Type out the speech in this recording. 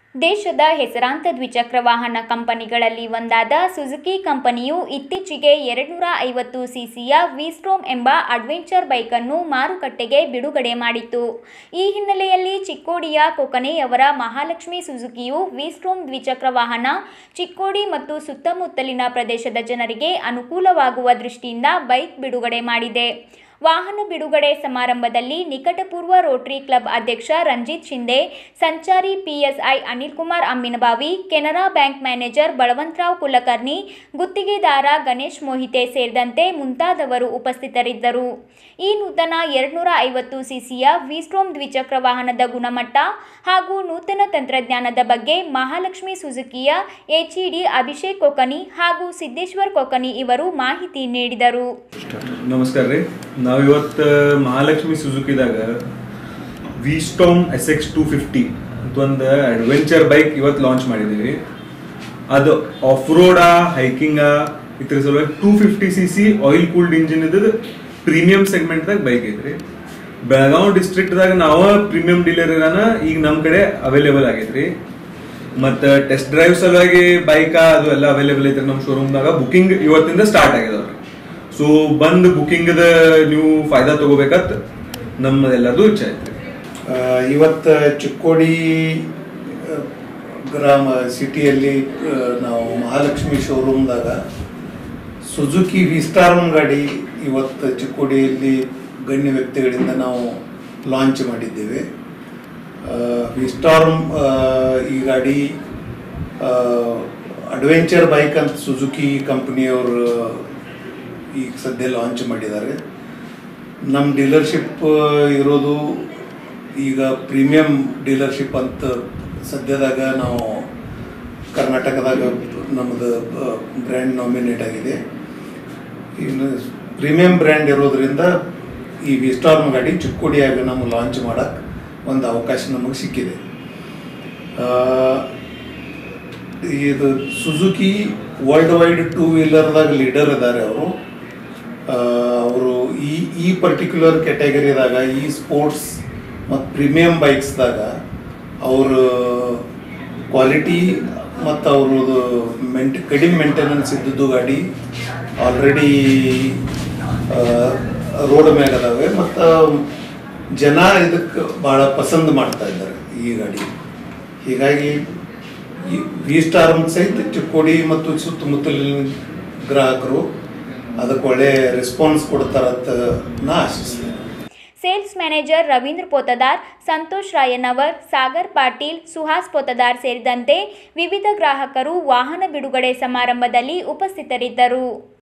ದೇಶದ ಹೆಸರಾಂತ ದ್ವಿಚಕ್ರ ವಾಹನ ಕಂಪನಿಗಳಲ್ಲಿ ಒಂದಾದ ಸುಜುಕಿ ಕಂಪನಿಯು ಇತ್ತೀಚೆಗೆ ಎರಡುನೂರ ಐವತ್ತು ಸಿಸಿಯ ವಿಸ್ಟ್ರೋಮ್ ಎಂಬ ಅಡ್ವೆಂಚರ್ ಬೈಕನ್ನು ಮಾರುಕಟ್ಟೆಗೆ ಬಿಡುಗಡೆ ಮಾಡಿತ್ತು ಈ ಹಿನ್ನೆಲೆಯಲ್ಲಿ ಚಿಕ್ಕೋಡಿಯ ಕೊಕನೆಯವರ ಮಹಾಲಕ್ಷ್ಮಿ ಸುಜುಕಿಯು ವಿಸ್ಟ್ರೋಮ್ ದ್ವಿಚಕ್ರ ವಾಹನ ಚಿಕ್ಕೋಡಿ ಮತ್ತು ಸುತ್ತಮುತ್ತಲಿನ ಪ್ರದೇಶದ ಜನರಿಗೆ ಅನುಕೂಲವಾಗುವ ದೃಷ್ಟಿಯಿಂದ ಬೈಕ್ ಬಿಡುಗಡೆ ಮಾಡಿದೆ ವಾಹನ ಬಿಡುಗಡೆ ಸಮಾರಂಭದಲ್ಲಿ ನಿಕಟಪೂರ್ವ ರೋಟರಿ ಕ್ಲಬ್ ಅಧ್ಯಕ್ಷ ರಂಜಿತ್ ಶಿಂದೆ ಸಂಚಾರಿ PSI Anil Kumar Amminabavi Canara bank manager Balwantrao Kulkarni ಗುತ್ತಿಗೆದಾರ ಗಣೇಶ್ ಮೋಹಿತೆ ಸೇರಿದಂತೆ ಮುಂತಾದವರು ಉಪಸ್ಥಿತರಿದ್ದರು ಈ ನೂತನ ಎರಡುನೂರ ಐವತ್ತು ಸಿಸಿಯ ವಿಸ್ಟ್ರೋಮ್ ದ್ವಿಚಕ್ರ ವಾಹನದ ಗುಣಮಟ್ಟ ಹಾಗೂ ನೂತನ ತಂತ್ರಜ್ಞಾನದ ಬಗ್ಗೆ ಮಹಾಲಕ್ಷ್ಮಿ ಸುಜುಕಿಯ ಎಚ್ಇಡಿ ಅಭಿಷೇಕ್ ಕೊಕನಿ ಹಾಗೂ ಸಿದ್ದೇಶ್ವರ್ ಕೊಕನಿ ಇವರು ಮಾಹಿತಿ ನೀಡಿದರು ನಮಸ್ಕಾರ ರೀ ನಾವು ಇವತ್ತು ಮಹಾಲಕ್ಷ್ಮಿ ಸುಜುಕಿದಾಗ V Strom S X two fifty ಅಂತ ಒಂದು ಅಡ್ವೆಂಚರ್ ಬೈಕ್ ಇವತ್ತು ಲಾಂಚ್ ಮಾಡಿದ್ದೀವಿ ಅದು ಆಫ್ ರೋಡ ಹೈಕಿಂಗ ಇದ್ರ ಸಲುವಾಗಿ two fifty C C oil cooled engine ಇದ್ದದ ಪ್ರೀಮಿಯಂ ಸೆಗ್ಮೆಂಟ್ದಾಗ ಬೈಕ್ ಐತ್ರಿ ಬೆಳಗಾವ್ ಡಿಸ್ಟ್ರಿಕ್ಟ್ದಾಗ ನಾವು ಪ್ರೀಮಿಯಂ ಡೀಲರ್ ಇರೋಣ ಈಗ ನಮ್ಮ ಕಡೆ ಅವೈಲೇಬಲ್ ಆಗೈತ್ರಿ ಮತ್ತು ಟೆಸ್ಟ್ ಡ್ರೈವ್ ಸಲುವಾಗಿ ಬೈಕ ಅದು ಎಲ್ಲ ಅವೈಲೇಬಲ್ ಐತ್ರಿ ನಮ್ಮ ಶೋರೂಮ್ದಾಗ ಬುಕಿಂಗ್ ಇವತ್ತಿಂದ ಸ್ಟಾರ್ಟ್ ಆಗಿದಾವ್ರಿ ಸೊ ಬಂದು ಬುಕಿಂಗ್ದ ನೀವು ಫಾಯ್ದಾ ತಗೋಬೇಕಂತ ನಮ್ಮದೆಲ್ಲರದು ಇಚ್ಛೆ ಐತ್ರಿ ಆ, ಇವತ್ತು ಚಿಕ್ಕೋಡಿ ಆ, ಗ್ರಾಮ ಸಿಟಿಯಲ್ಲಿ ಆ, ನಾವು ಮಹಾಲಕ್ಷ್ಮಿ ಶೋರೂಮ್ದಾಗ ಸುಜುಕಿ ವಿಸ್ಟಾರಮ್ ಗಾಡಿ ಇವತ್ತು ಚಿಕ್ಕೋಡಿಯಲ್ಲಿ ಗಣ್ಯ ವ್ಯಕ್ತಿಗಳಿಂದ ನಾವು ಲಾಂಚ್ ಮಾಡಿದ್ದೇವೆ ಆ, ವಿಸ್ಟಾರ್ಮ್ ಆ, ಈ ಗಾಡಿ ಅಡ್ವೆಂಚರ್ ಬೈಕ್ ಅಂತ ಸುಜುಕಿ ಕಂಪ್ನಿಯವರು ಈಗ ಸದ್ಯ ಲಾಂಚ್ ಮಾಡಿದ್ದಾರೆ ನಮ್ಮ ಡೀಲರ್ಶಿಪ್ ಇರೋದು ಈಗ ಪ್ರೀಮಿಯಂ ಡೀಲರ್ಶಿಪ್ ಅಂತ ಸದ್ಯದಾಗ ನಾವು ಕರ್ನಾಟಕದಾಗ ನಮ್ಮದು ಬ್ರ್ಯಾಂಡ್ ನಾಮಿನೇಟ್ ಆಗಿದೆ ಇನ್ನು ಪ್ರೀಮಿಯಂ ಬ್ರ್ಯಾಂಡ್ ಇರೋದ್ರಿಂದ ಈ ವಿಸ್ಟಾರ್ಮ್ ಗಾಡಿ ಚಿಕ್ಕೋಡಿಯಾಗ ನಮ್ಗೆ ಲಾಂಚ್ ಮಾಡೋಕ್ಕೆ ಒಂದು ಅವಕಾಶ ನಮಗೆ ಸಿಕ್ಕಿದೆ ಆ, ಇದು ಸುಜುಕಿ ವರ್ಲ್ಡ್ ವೈಡ್ ಟೂ ವೀಲರ್ದಾಗ ಲೀಡರ್ ಇದ್ದಾರೆ ಅವರು ಅವರು ಈ ಈ ಪರ್ಟಿಕ್ಯುಲರ್ ಕ್ಯಾಟಗರಿದಾಗ ಈ ಸ್ಪೋರ್ಟ್ಸ್ ಮತ್ತು ಪ್ರೀಮಿಯಂ ಬೈಕ್ಸ್ದಾಗ ಅವ್ರ ಕ್ವಾಲಿಟಿ ಮತ್ತು ಅವ್ರದ್ದು ಮೆಂಟ್ ಕಡಿಮೆ ಮೇಂಟೆನೆನ್ಸ್ ಇದ್ದದ್ದು ಗಾಡಿ ಆಲ್ರೆಡಿ ರೋಡ್ ಮ್ಯಾಗ ಅದಾವೆ ಮತ್ತು ಜನ ಇದಕ್ಕೆ ಭಾಳ ಪಸಂದ್ ಮಾಡ್ತಾ ಇದ್ದಾರೆ ಈ ಗಾಡಿ ಹೀಗಾಗಿ ಈ ವಿ ಸ್ಟಾರ್ ಸಹಿತ ಚಿಕ್ಕೋಡಿ ಮತ್ತು ಸುತ್ತಮುತ್ತಲಿನ ಗ್ರಾಹಕರು ಅದಕ್ಕೆ ಒಳ್ಳೆ ರೆಸ್ಪಾನ್ಸ್ ಕೊಡ್ತಾರಂತ ನಾ ಆಶಿಸ್ತೇನೆ ಸೇಲ್ಸ್ ಮ್ಯಾನೇಜರ್ ರವೀಂದ್ರ ಪೋತದಾರ್ ಸಂತೋಷ್ ರಾಯನವರ್ ಸಾಗರ್ ಪಾಟೀಲ್ ಸುಹಾಸ್ ಪೋತದಾರ್ ಸೇರಿದಂತೆ ವಿವಿಧ ಗ್ರಾಹಕರು ವಾಹನ ಬಿಡುಗಡೆ ಸಮಾರಂಭದಲ್ಲಿ ಉಪಸ್ಥಿತರಿದ್ದರು